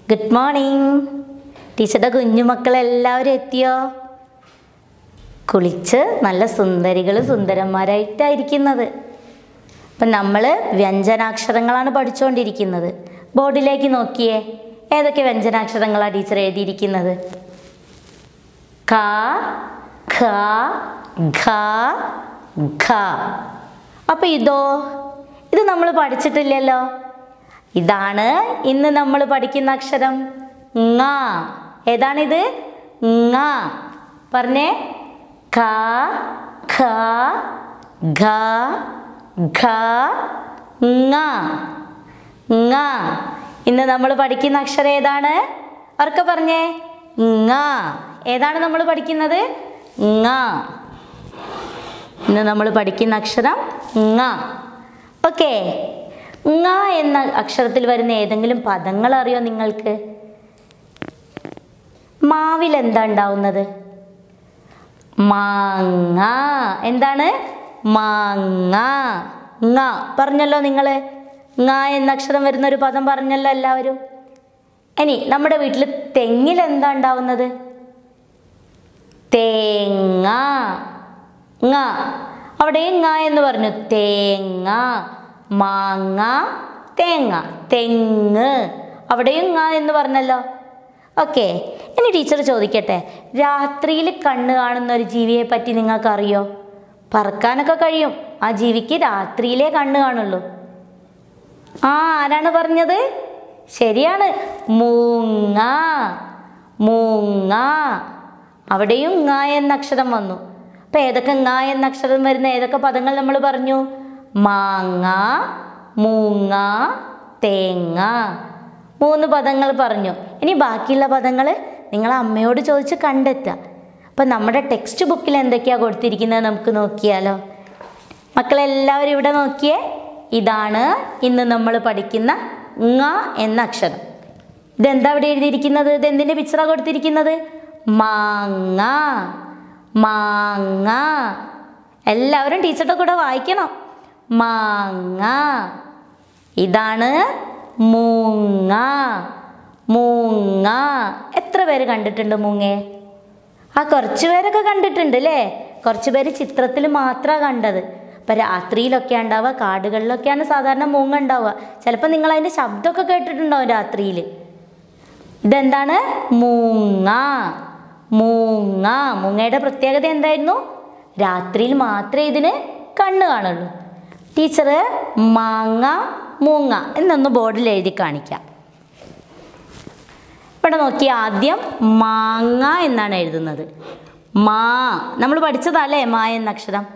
good morning ടീച്ചറുടെ കുഞ്ഞുമക്കളെല്ലാവരും എത്തിയോ കുളിച്ച് നല്ല സുന്ദരികൾ സുന്ദരന്മാരായിട്ടായിരിക്കുന്നത് അപ്പം നമ്മൾ വ്യഞ്ജനാക്ഷരങ്ങളാണ് പഠിച്ചുകൊണ്ടിരിക്കുന്നത് ബോർഡിലേക്ക് നോക്കിയേ ഏതൊക്കെ വ്യഞ്ജനാക്ഷരങ്ങളാണ് ടീച്ചർ എഴുതിയിരിക്കുന്നത് ക ഖ ഘ ഘ അപ്പം ഇതോ ഇത് നമ്മൾ പഠിച്ചിട്ടില്ലല്ലോ ഇതാണ് ഇന്ന് നമ്മൾ പഠിക്കുന്ന അക്ഷരം ങ ഏതാണിത് ങ പറഞ്ഞേ ക ഖ ഘ ഘ ങ ങ ഇന്ന് നമ്മൾ പഠിക്കുന്ന അക്ഷരം ഏതാണ് അവർക്ക് പറഞ്ഞേ ങ ഏതാണ് നമ്മൾ പഠിക്കുന്നത് ങ ഇന്ന് നമ്മൾ പഠിക്കുന്ന അക്ഷരം ങ ഓക്കെ ങ എന്ന അക്ഷരത്തിൽ വരുന്ന ഏതെങ്കിലും പദങ്ങൾ അറിയോ നിങ്ങൾക്ക് മാവിൽ എന്താ ഉണ്ടാവുന്നത് മാങ്ങ എന്താണ് മാങ്ങ ങ പറഞ്ഞല്ലോ നിങ്ങൾ ങ എന്ന അക്ഷരം വരുന്ന ഒരു പദം പറഞ്ഞല്ലോ എല്ലാവരും ഇനി നമ്മുടെ വീട്ടിൽ തെങ്ങിൽ എന്താ ഉണ്ടാവുന്നത് തേങ്ങ ങ അവിടെയും ങ എന്ന് പറഞ്ഞു തേങ്ങ മാങ്ങ തേങ്ങ തെങ്ങ് അവിടെയും ങ എന്ന് പറഞ്ഞല്ലോ ഓക്കെ ഇനി ടീച്ചർ ചോദിക്കട്ടെ രാത്രിയിൽ കണ്ണ് കാണുന്ന ഒരു ജീവിയെ പറ്റി നിങ്ങൾക്കറിയോ പറക്കാനൊക്കെ കഴിയും ആ ജീവിക്ക് രാത്രിയിലേ കണ്ണ് കാണുള്ളൂ ആ ആരാണ് പറഞ്ഞത് ശരിയാണ് മൂങ്ങ മൂങ്ങ അവിടെയും ങ എന്ന അക്ഷരം വന്നു അപ്പം ഏതൊക്കെ ങ എന്ന അക്ഷരം വരുന്ന ഏതൊക്കെ പദങ്ങൾ നമ്മൾ പറഞ്ഞു മാങ്ങ മൂങ്ങ തേങ്ങ മൂന്ന് പദങ്ങൾ പറഞ്ഞു ഇനി ബാക്കിയുള്ള പദങ്ങൾ നിങ്ങൾ അമ്മയോട് ചോദിച്ച് കണ്ടെത്തുക അപ്പം നമ്മുടെ ടെക്സ്റ്റ് ബുക്കിൽ എന്തൊക്കെയാണ് കൊടുത്തിരിക്കുന്നത് നമുക്ക് നോക്കിയാലോ മക്കളെല്ലാവരും ഇവിടെ നോക്കിയേ ഇതാണ് ഇന്ന് നമ്മൾ പഠിക്കുന്ന ങ എന്ന അക്ഷരം ഇതെന്താ ഇവിടെ എഴുതിയിരിക്കുന്നത് ഇത് എന്തിൻ്റെ പിക്ചറാണ് കൊടുത്തിരിക്കുന്നത് മാങ്ങ മാങ്ങ എല്ലാവരും ടീച്ചറുടെ കൂടെ വായിക്കണം മാങ്ങ ഇതാണ് മൂങ്ങ മൂങ്ങ എത്ര പേര് കണ്ടിട്ടുണ്ട് മൂങ്ങയെ ആ കുറച്ച് പേരൊക്കെ കണ്ടിട്ടുണ്ട് അല്ലേ കുറച്ച് പേര് ചിത്രത്തിൽ മാത്രമാണ് കണ്ടത് ഇപ്പം രാത്രിയിലൊക്കെ ഉണ്ടാവുക കാടുകളിലൊക്കെയാണ് സാധാരണ മൂങ്ങ ഉണ്ടാവുക ചിലപ്പോൾ നിങ്ങൾ അതിൻ്റെ ശബ്ദമൊക്കെ കേട്ടിട്ടുണ്ടാവും രാത്രിയിൽ ഇതെന്താണ് മൂങ്ങ മൂങ്ങ മൂങ്ങയുടെ പ്രത്യേകത എന്തായിരുന്നു രാത്രിയിൽ മാത്രമേ ഇതിന് കണ്ണ് കാണുള്ളൂ ടീച്ചർ മാങ്ങ മൂങ്ങ എന്നൊന്ന് ബോർഡിൽ എഴുതി കാണിക്കാം ഇവിടെ നോക്കി ആദ്യം മാങ്ങ എന്നാണ് എഴുതുന്നത് മാ നമ്മൾ പഠിച്ചതല്ലേ മാ എന്ന അക്ഷരം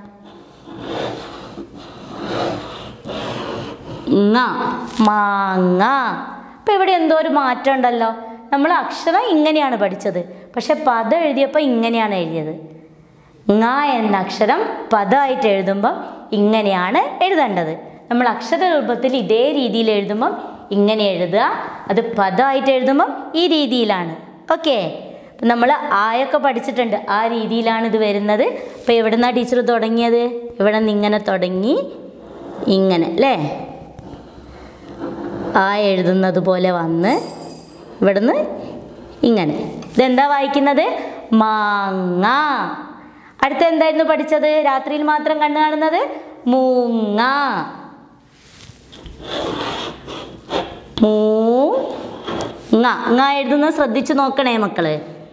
ങ മാങ്ങ അപ്പം ഇവിടെ എന്തോ ഒരു മാറ്റം ഉണ്ടല്ലോ നമ്മൾ അക്ഷരം ഇങ്ങനെയാണ് പഠിച്ചത് പക്ഷെ പദം എഴുതിയപ്പോൾ ഇങ്ങനെയാണ് എഴുതിയത് ങ എന്ന അക്ഷരം പദമായിട്ട് എഴുതുമ്പോൾ ഇങ്ങനെയാണ് എഴുതേണ്ടത് നമ്മൾ അക്ഷര രൂപത്തിൽ ഇതേ രീതിയിൽ എഴുതുമ്പം ഇങ്ങനെ എഴുതുക അത് പദമായിട്ട് എഴുതുമ്പം ഈ രീതിയിലാണ് ഓക്കെ അപ്പം നമ്മൾ ആയൊക്കെ പഠിച്ചിട്ടുണ്ട് ആ രീതിയിലാണ് ഇത് വരുന്നത് അപ്പോൾ എവിടെ നിന്നാണ് ടീച്ചർ തുടങ്ങിയത് ഇവിടെ നിന്ന് ഇങ്ങനെ തുടങ്ങി ഇങ്ങനെ അല്ലേ ആ എഴുതുന്നത് പോലെ വന്ന് ഇവിടുന്ന് ഇങ്ങനെ ഇതെന്താ വായിക്കുന്നത് മാങ്ങ അടുത്ത എന്തായിരുന്നു പഠിച്ചത് രാത്രിയിൽ മാത്രം കണ്ണു കാണുന്നത് മൂങ്ങ മൂങ്ങ ങ്ങ എഴുതുന്നത് ശ്രദ്ധിച്ചു നോക്കണേ മക്കള്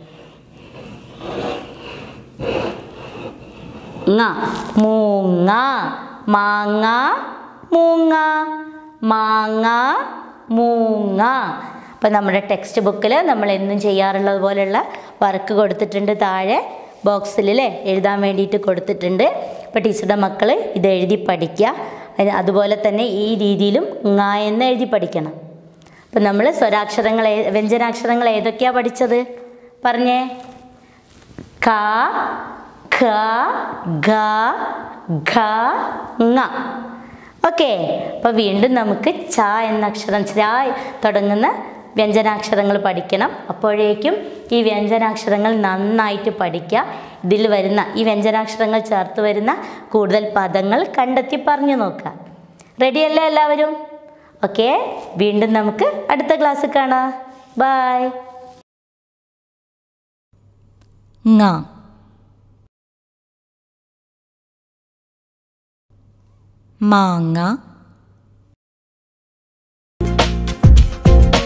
ങ്ങ മൂങ്ങ മാങ്ങ മൂങ്ങ മാങ്ങ മൂങ്ങ അപ്പം നമ്മുടെ ടെക്സ്റ്റ് ബുക്കിൽ നമ്മൾ എന്നും ചെയ്യാറുള്ളത് പോലെയുള്ള വർക്ക് കൊടുത്തിട്ടുണ്ട് താഴെ ബോക്സിൽ അല്ലേ എഴുതാൻ വേണ്ടിയിട്ട് കൊടുത്തിട്ടുണ്ട് അപ്പോൾ ടീച്ചറുടെ മക്കൾ ഇത് എഴുതി പഠിക്കുക അതിന് അതുപോലെ തന്നെ ഈ രീതിയിലും ങ എന്ന് എഴുതി പഠിക്കണം അപ്പം നമ്മൾ സ്വരാക്ഷരങ്ങൾ ഏ- വ്യഞ്ജനാക്ഷരങ്ങൾ ഏതൊക്കെയാണ് പഠിച്ചത് പറഞ്ഞേ ക ഖ ഗ ഘ ങ ഓക്കെ അപ്പോൾ വീണ്ടും നമുക്ക് ച എന്ന അക്ഷരം ച തുടങ്ങുന്ന വ്യഞ്ജനാക്ഷരങ്ങൾ പഠിക്കണം അപ്പോഴേക്കും ഈ വ്യഞ്ജനാക്ഷരങ്ങൾ നന്നായിട്ട് പഠിക്കുക ഇതിൽ വരുന്ന ഈ വ്യഞ്ജനാക്ഷരങ്ങൾ ചേർത്ത് വരുന്ന കൂടുതൽ പദങ്ങൾ കണ്ടെത്തി പറഞ്ഞു നോക്കുക റെഡിയല്ലേ എല്ലാവരും ഓക്കെ വീണ്ടും നമുക്ക് അടുത്ത ക്ലാസ്സിൽ കാണാം ബൈ ngà മാങ്ങ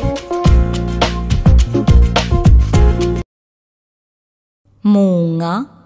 മൂങ്ങ